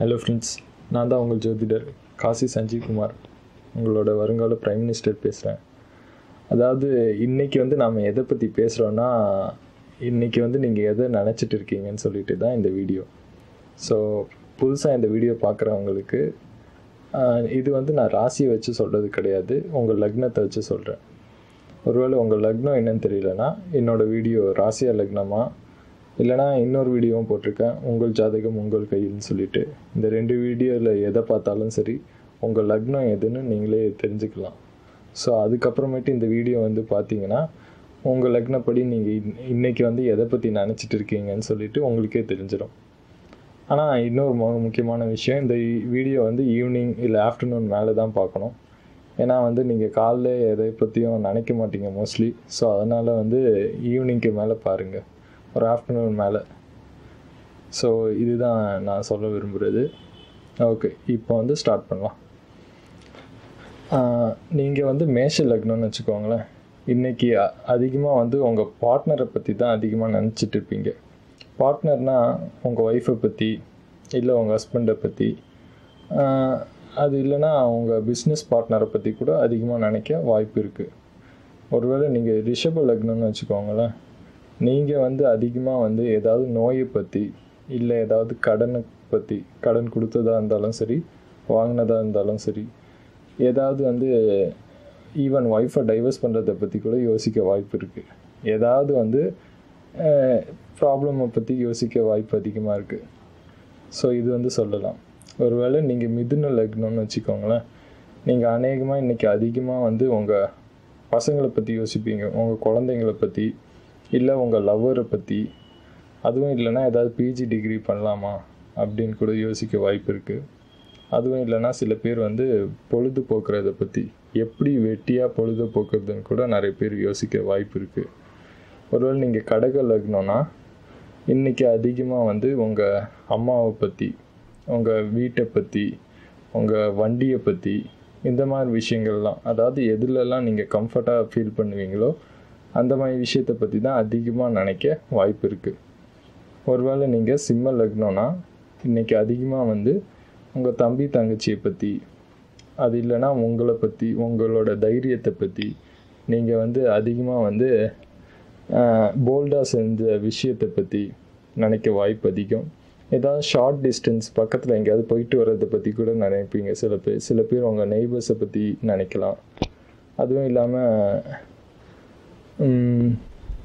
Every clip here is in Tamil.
ஹலோ ஃப்ரெண்ட்ஸ் நான் தான் உங்கள் ஜோதிடர் காசி சஞ்சீவ் குமார் உங்களோட வருங்கால பிரைம் மினிஸ்டர் பேசுகிறேன் அதாவது இன்றைக்கி வந்து நாம் எதை பற்றி பேசுகிறோன்னா இன்றைக்கி வந்து நீங்கள் எதை நினச்சிட்டு இருக்கீங்கன்னு சொல்லிட்டு தான் இந்த வீடியோ ஸோ புதுசாக இந்த வீடியோ பார்க்குறவங்களுக்கு ஆஹ், இது வந்து நான் ராசியை வச்சு சொல்கிறது கிடையாது உங்கள் லக்னத்தை வச்சு சொல்கிறேன் ஒருவேளை உங்கள் லக்னம் என்னன்னு தெரியலனா என்னோட வீடியோ ராசியா லக்னமா இல்லைனா இன்னொரு வீடியோவும் போட்டிருக்கேன் உங்கள் ஜாதகம் உங்கள் கையில்னு சொல்லிட்டு இந்த ரெண்டு வீடியோவில் எதை பார்த்தாலும் சரி உங்கள் லக்னம் எதுன்னு நீங்களே தெரிஞ்சுக்கலாம் ஸோ அதுக்கப்புறமேட்டு இந்த வீடியோ வந்து பார்த்தீங்கன்னா உங்கள் லக்னப்படி நீங்கள் இன் இன்னைக்கு வந்து எதை பற்றி நினச்சிட்டு இருக்கீங்கன்னு சொல்லிட்டு உங்களுக்கே தெரிஞ்சிடும் ஆனால் இன்னொரு மு முக்கியமான விஷயம் இந்த வீடியோ வந்து ஈவினிங் இல்லை ஆஃப்டர்நூன் மேலே தான் பார்க்கணும் ஏன்னா வந்து நீங்கள் காலைல எதை பற்றியும் நினைக்க மாட்டீங்க மோஸ்ட்லி ஸோ அதனால் வந்து ஈவினிங்க்கு மேலே பாருங்கள் ஒரு ஆஃப்டர்நூன் மேலே ஸோ இதுதான் நான் சொல்ல விரும்புகிறது ஓகே இப்போ வந்து ஸ்டார்ட் பண்ணலாம் நீங்கள் வந்து மேஷ லக்னம்னு வச்சுக்கோங்களேன் இன்றைக்கி அதிகமாக வந்து உங்கள் பார்ட்னரை பற்றி தான் அதிகமாக நினச்சிட்டு இருப்பீங்க பார்ட்னர்னால் உங்கள் ஒய்ஃபை பற்றி இல்லை உங்கள் ஹஸ்பண்டை பற்றி அது இல்லைன்னா உங்கள் பிஸ்னஸ் பார்ட்னரை பற்றி கூட அதிகமாக நினைக்க வாய்ப்பு இருக்குது ஒருவேளை நீங்கள் ரிஷப லக்னம்னு வச்சுக்கோங்களேன் நீங்கள் வந்து அதிகமாக வந்து ஏதாவது நோயை பற்றி இல்லை ஏதாவது கடனை பற்றி கடன் கொடுத்ததா இருந்தாலும் சரி வாங்கினதா இருந்தாலும் சரி ஏதாவது வந்து ஈவன் ஒய்ஃபை டைவர்ஸ் பண்ணுறதை பற்றி கூட யோசிக்க வாய்ப்பு இருக்குது ஏதாவது வந்து ப்ராப்ளமை பற்றி யோசிக்க வாய்ப்பு அதிகமாக இருக்குது ஸோ இது வந்து சொல்லலாம் ஒருவேளை நீங்கள் மிதுன லக்னம்னு வச்சுக்கோங்களேன் நீங்கள் அநேகமாக இன்றைக்கி அதிகமாக வந்து உங்கள் பசங்களை பற்றி யோசிப்பீங்க உங்கள் குழந்தைங்களை பற்றி இல்லை உங்கள் லவ்வரை பற்றி அதுவும் இல்லைன்னா ஏதாவது பிஜி டிகிரி பண்ணலாமா அப்படின்னு கூட யோசிக்க வாய்ப்பு இருக்குது அதுவும் இல்லைன்னா சில பேர் வந்து பொழுதுபோக்குறத பற்றி எப்படி வெட்டியாக பொழுதுபோக்குறதுன்னு கூட நிறைய பேர் யோசிக்க வாய்ப்பு இருக்குது ஒருவேளை நீங்கள் கடக லக்னம்னா இன்றைக்கி அதிகமாக வந்து உங்கள் அம்மாவை பற்றி உங்கள் வீட்டை பற்றி உங்கள் வண்டியை பற்றி இந்த மாதிரி விஷயங்கள்லாம் அதாவது எதுலெல்லாம் நீங்கள் கம்ஃபர்ட்டாக ஃபீல் பண்ணுவீங்களோ அந்த மாதிரி விஷயத்தை பற்றி தான் அதிகமாக நினைக்க வாய்ப்பு இருக்குது ஒருவேளை நீங்கள் சிம்ம லக்னம்னா இன்றைக்கி அதிகமாக வந்து உங்கள் தம்பி தங்கச்சியை பற்றி அது இல்லைன்னா உங்களை பற்றி உங்களோட தைரியத்தை பற்றி நீங்கள் வந்து அதிகமாக வந்து போல்டாக செஞ்ச விஷயத்தை பற்றி நினைக்க வாய்ப்பு அதிகம் ஏதாவது ஷார்ட் டிஸ்டன்ஸ் பக்கத்தில் எங்கேயாவது போயிட்டு வர்றதை பற்றி கூட நினைப்பீங்க சில பேர் சில பேர் உங்கள் நெய்பர்ஸை பற்றி நினைக்கலாம் அதுவும் இல்லாமல்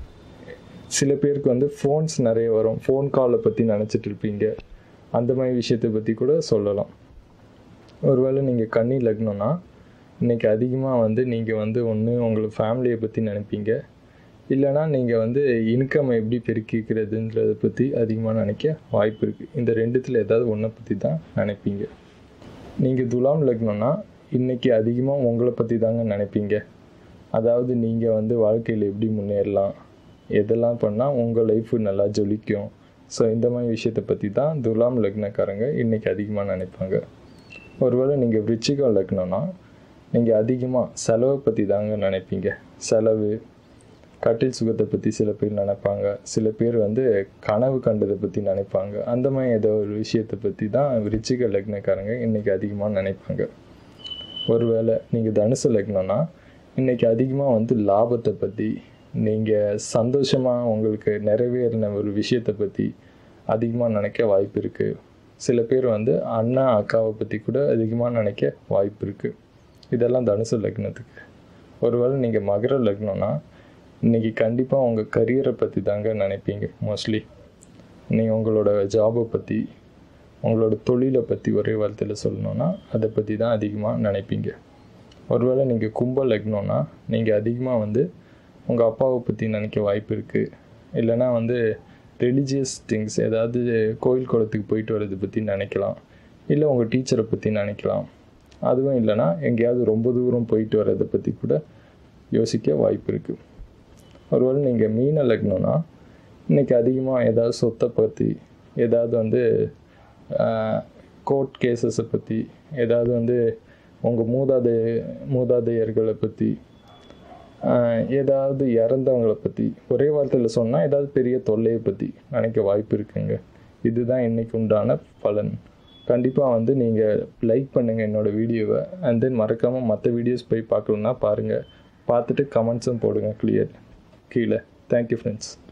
சில பேருக்கு வந்து ஃபோன்ஸ் நிறைய வரும் ஃபோன் காலை பற்றி நினச்சிட்டு இருப்பீங்க அந்த மாதிரி விஷயத்தை பற்றி கூட சொல்லலாம் ஒருவேளை நீங்கள் கன்னி லக்னம்னா இன்றைக்கி அதிகமாக வந்து நீங்கள் வந்து ஒன்று உங்களை ஃபேமிலியை பற்றி நினைப்பீங்க இல்லைனா நீங்கள் வந்து இன்கம் எப்படி பெருக்கிக்கிறதுன்றதை பற்றி அதிகமாக நினைக்க வாய்ப்பு இருக்குது இந்த ரெண்டுத்தில் ஏதாவது ஒன்றை பற்றி தான் நினைப்பீங்க நீங்கள் துலாம் லக்னம்னா இன்றைக்கி அதிகமாக உங்களை பற்றி தாங்க நினைப்பீங்க அதாவது நீங்கள் வந்து வாழ்க்கையில் எப்படி முன்னேறலாம் எதெல்லாம் பண்ணால் உங்கள் லைஃபு நல்லா ஜொலிக்கும் ஸோ இந்த மாதிரி விஷயத்தை பற்றி தான் துலாம் லக்னக்காரங்க இன்றைக்கி அதிகமாக நினைப்பாங்க ஒருவேளை நீங்கள் விருச்சிகம் லக்னம்னா நீங்கள் அதிகமாக செலவை பற்றி தாங்க நினைப்பீங்க செலவு கட்டில் சுகத்தை பற்றி சில பேர் நினைப்பாங்க சில பேர் வந்து கனவு கண்டதை பற்றி நினைப்பாங்க அந்த மாதிரி ஏதோ ஒரு விஷயத்தை பற்றி தான் விருச்சிக லக்னக்காரங்க இன்றைக்கி அதிகமாக நினைப்பாங்க ஒருவேளை நீங்கள் தனுசு லக்னம்னா இன்றைக்கி அதிகமாக வந்து லாபத்தை பற்றி நீங்கள் சந்தோஷமாக உங்களுக்கு நிறைவேறின ஒரு விஷயத்தை பற்றி அதிகமாக நினைக்க வாய்ப்பு இருக்குது சில பேர் வந்து அண்ணா அக்காவை பற்றி கூட அதிகமாக நினைக்க வாய்ப்பு இருக்குது இதெல்லாம் தனுசு லக்னத்துக்கு ஒருவேளை நீங்கள் மகர லக்னம்னா இன்றைக்கி கண்டிப்பாக உங்கள் கரியரை பற்றி தாங்க நினைப்பீங்க மோஸ்ட்லி நீங்கள் உங்களோட ஜாபை பற்றி உங்களோட தொழிலை பற்றி ஒரே வார்த்தையில் சொல்லணுன்னா அதை பற்றி தான் அதிகமாக நினைப்பீங்க ஒருவேளை நீங்கள் கும்ப லக்னம்னா நீங்கள் அதிகமாக வந்து உங்கள் அப்பாவை பற்றி நினைக்க வாய்ப்பு இருக்குது இல்லைனா வந்து ரிலீஜியஸ் திங்ஸ் ஏதாவது கோயில் குளத்துக்கு போயிட்டு வர்றதை பற்றி நினைக்கலாம் இல்லை உங்கள் டீச்சரை பற்றி நினைக்கலாம் அதுவும் இல்லைனா எங்கேயாவது ரொம்ப தூரம் போயிட்டு வர்றதை பற்றி கூட யோசிக்க வாய்ப்பு இருக்குது ஒருவேளை நீங்கள் மீன லக்னம்னா இன்றைக்கி அதிகமாக ஏதாவது சொத்தை பற்றி ஏதாவது வந்து கோர்ட் கேசஸை பற்றி ஏதாவது வந்து உங்கள் மூதாதை மூதாதையர்களை பற்றி ஏதாவது இறந்தவங்களை பற்றி ஒரே வார்த்தையில் சொன்னால் ஏதாவது பெரிய தொல்லையை பற்றி நினைக்க வாய்ப்பு இருக்குங்க இதுதான் இன்னைக்கு உண்டான பலன் கண்டிப்பாக வந்து நீங்கள் லைக் பண்ணுங்கள் என்னோடய வீடியோவை அண்ட் தென் மறக்காமல் மற்ற வீடியோஸ் போய் பார்க்கணுன்னா பாருங்கள் பார்த்துட்டு கமெண்ட்ஸும் போடுங்க கிளியர் கீழே தேங்க்யூ ஃப்ரெண்ட்ஸ்